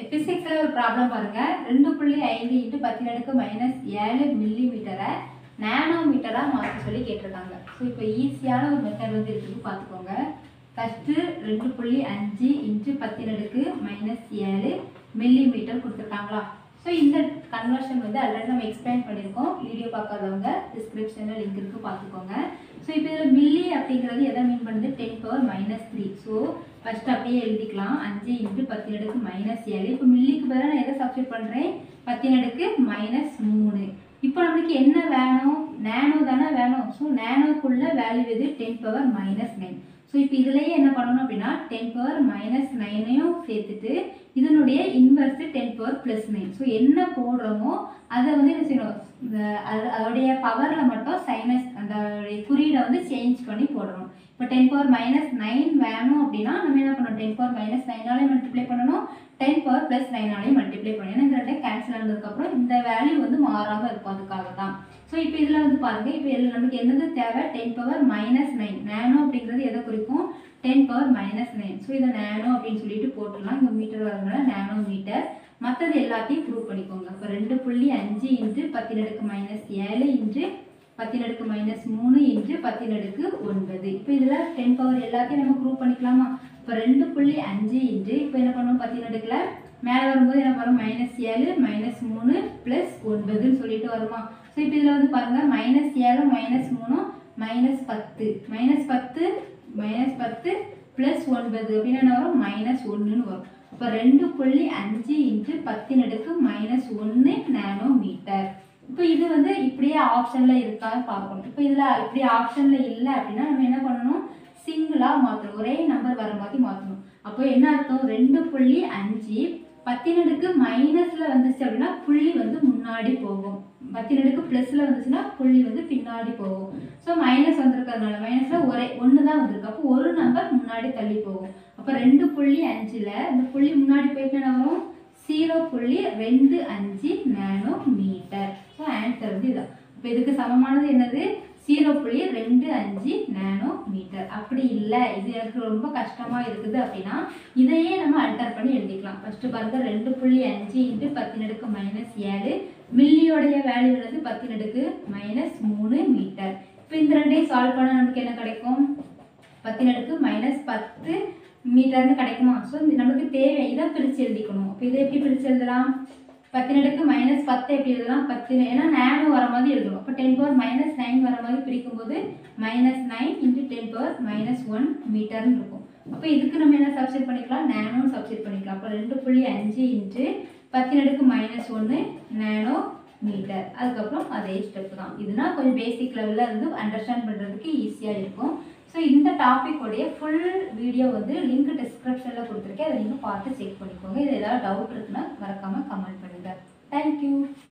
ஃபிசிக்ஸில் ஒரு ப்ராப்ளம் பாருங்க ரெண்டு புள்ளி ஐந்து இன்ட்டு பத்தின் அடுக்கு மைனஸ் ஏழு மில்லி மீட்டரை நேனோ மீட்டராக மாற்ற சொல்லி கேட்டிருக்காங்க ஸோ இப்போ ஈஸியான ஒரு மெத்தட் வந்து இருக்குது பார்த்துக்கோங்க ஃபஸ்ட்டு ரெண்டு புள்ளி அஞ்சு இன்ட்டு பத்தின் அடுக்கு மைனஸ் ஏழு மில்லி மீட்டர் கொடுத்துருக்காங்களா ஸோ இந்த கன்வர்ஷன் வந்து ஆல்ரெடி நம்ம எக்ஸ்பிளைன் பண்ணியிருக்கோம் வீடியோ பார்க்காதவங்க டிஸ்கிரிப்ஷனில் லிங்க் இருக்குது பார்த்துக்கோங்க ஸோ இப்போ இதில் மில்லி அப்படிங்கிறது எதை மீன் பண்ணுது ten power minus three so first அப்படியே எழுதிக்கலாம் அஞ்சு இன்ட்டு பத்தின் அடுக்கு மைனஸ் ஏழு இப்போ மில்லிக்கு பதிலாக நான் எதை சப்ஸ்டியூட் பண்ணுறேன் பத்தின் அடுக்கு மைனஸ் மூணு இப்போ நம்மளுக்கு என்ன வேணும் நேனோ தானே வேணும் ஸோ நேனோக்குள்ள வேல்யூ எது ten power minus nine so இப்போ இதுலேயே என்ன பண்ணணும் அப்படின்னா டென் பவர் மைனஸ் நைனையும் சேர்த்துட்டு இதனுடைய inverse ten power plus nine so என்ன போடுறோமோ அதை வந்து என்ன செய்யணும் இந்த அது அதோடைய பவரில் மட்டும் சைனஸ் அந்த குறியீடை வந்து சேஞ்ச் பண்ணி போடணும் இப்போ டென் பவர் மைனஸ் நைன் வேணும் அப்படின்னா நம்ம என்ன பண்ணணும் டென் பவர் மைனஸ் நைனாலே மல்டிப்ளை பண்ணணும் டென் பவர் ப்ளஸ் நைனாலையும் மல்டிப்ளை பண்ணணும் ஏன்னா இந்த ரெண்டையும் கேன்சல் ஆனதுக்கப்புறம் இந்த வேல்யூ வந்து மாறாமல் இருக்கும் அதுக்காக தான் ஸோ இப்போ இதில் வந்து பாருங்கள் இப்போ இதில் நமக்கு என்னது தேவை ten power minus nine nano அப்படிங்கிறது எதை குறிக்கும் ten power minus nine so இதை நேனோ அப்படின்னு சொல்லிட்டு போட்டுடலாம் இங்கே மீட்டர் வரதுனால நேனோ மீட்டர் மற்றது எல்லாத்தையும் ப்ரூவ் பண்ணிக்கோங்க இப்போ ரெண்டு புள்ளி அஞ்சு இன்ட்டு பத்தின் அடுக்கு மைனஸ் ஏழு இன்ட்டு பத்தின் அடுக்கு மைனஸ் மூணு இன்ட்டு பத்தின் அடுக்கு ஒன்பது இப்போ இதில் டென் பவர் எல்லாத்தையும் நம்ம ப்ரூவ் பண்ணிக்கலாமா இப்போ ரெண்டு புள்ளி அஞ்சு இன்ட்டு இப்போ என்ன பண்ணுவோம் பத்தின் அடுக்கில் மேலே வரும்போது என்ன வரும் மைனஸ் ஏழு மைனஸ் மூணு ப்ளஸ் ஒன்பதுன்னு சொல்லிட்டு வருமா ஸோ இப்போ இதில் வந்து பாருங்கள் மைனஸ் ஏழு மைனஸ் மூணு மைனஸ் பத்து மைனஸ் பத்து மைனஸ் பத்து ப்ளஸ் ஒன்பது அப்படின்னு என்ன வரும் மைனஸ் ஒன்றுன்னு வரும் அப்போ ரெண்டு புள்ளி அஞ்சு இன்ட்டு பத்தின் அடுக்கு மைனஸ் ஒன்று நேனோ மீட்டர் இப்போ இது வந்து இப்படியே ஆப்ஷனில் இருக்கான்னு பார்க்கணும் இப்போ இதில் இப்படி ஆப்ஷனில் இல்லை அப்படின்னா நம்ம என்ன பண்ணணும் சிங்கிளாக மாற்றணும் ஒரே நம்பர் வர மாதிரி மாற்றணும் அப்போ என்ன அர்த்தம் ரெண்டு புள்ளி அஞ்சு பத்தினடுக்கு மைனஸில் வந்துச்சு அப்படின்னா புள்ளி வந்து முன்னாடி போகும் பத்தினடுக்கு ப்ளஸில் வந்துச்சுன்னா புள்ளி வந்து பின்னாடி போகும் ஸோ மைனஸ் வந்திருக்கிறதுனால மைனஸில் ஒரே ஒன்று தான் வந்திருக்கு அப்போ ஒரு நம்பர் முன்னாடி தள்ளி போகும் அப்போ ரெண்டு புள்ளி அஞ்சில் இந்த புள்ளி முன்னாடி போயிட்டு என்ன வரும் ஜீரோ புள்ளி ரெண்டு அஞ்சு நேனோ மீட்டர் ஸோ ஆன்சர் வந்து இதான் இப்போ இதுக்கு சமமானது என்னது ஜீரோ புள்ளி ரெண்டு அஞ்சு நேனோ மீட்டர் அப்படி இல்லை இது எனக்கு ரொம்ப கஷ்டமாக இருக்குது அப்படின்னா இதையே நம்ம அல்டர் பண்ணி எழுதிக்கலாம் ஃபஸ்ட்டு பாருங்க ரெண்டு புள்ளி அஞ்சு இன்ட்டு பத்தினடுக்கு மைனஸ் ஏழு மில்லியோடைய வேல்யூ வந்து பத்தினடுக்கு மைனஸ் மூணு மீட்டர் இப்போ இந்த ரெண்டையும் சால்வ் பண்ணால் நமக்கு என்ன கிடைக்கும் பத்தினடுக்கு மைனஸ் பத்து மீட்டர்னு கிடைக்குமா ஸோ நமக்கு தேவை இதை பிரித்து எழுதிக்கணும் அப்போ இதை எப்படி பிரித்து எழுதலாம் பத்தினடுக்கு மைனஸ் பத்து எப்படி எழுதலாம் பத்து ஏன்னா நேனோ வர மாதிரி எழுதணும் அப்போ டென் பவர் மைனஸ் நைன் வர மாதிரி பிரிக்கும்போது minus nine into ten power minus one மீட்டர்னு இருக்கும் அப்போ இதுக்கு நம்ம என்ன சப்ஸ்டிட் பண்ணிக்கலாம் நேனோன்னு சப்ஸ்டிட் பண்ணிக்கலாம் அப்போ ரெண்டு புள்ளி அஞ்சு இன்ட்டு பத்தினடுக்கு மைனஸ் ஒன்று நேனோ மீட்டர் அதுக்கப்புறம் அதே ஸ்டெப் தான் இதுனா கொஞ்சம் பேசிக் லெவலில் இருந்து அண்டர்ஸ்டாண்ட் பண்ணுறதுக்கு ஈஸியாக இருக்கும் ஸோ இந்த டாப்பிக்கோடைய ஃபுல் வீடியோ வந்து லிங்க் டிஸ்கிரிப்ஷனில் கொடுத்துருக்கேன் அதை நீங்கள் பார்த்து செக் பண்ணிக்கோங்க இது ஏதாவது டவுட் இருக்குன்னா மறக்காமல் கமெண்ட் பண்ணுங்கள் தேங்க்யூ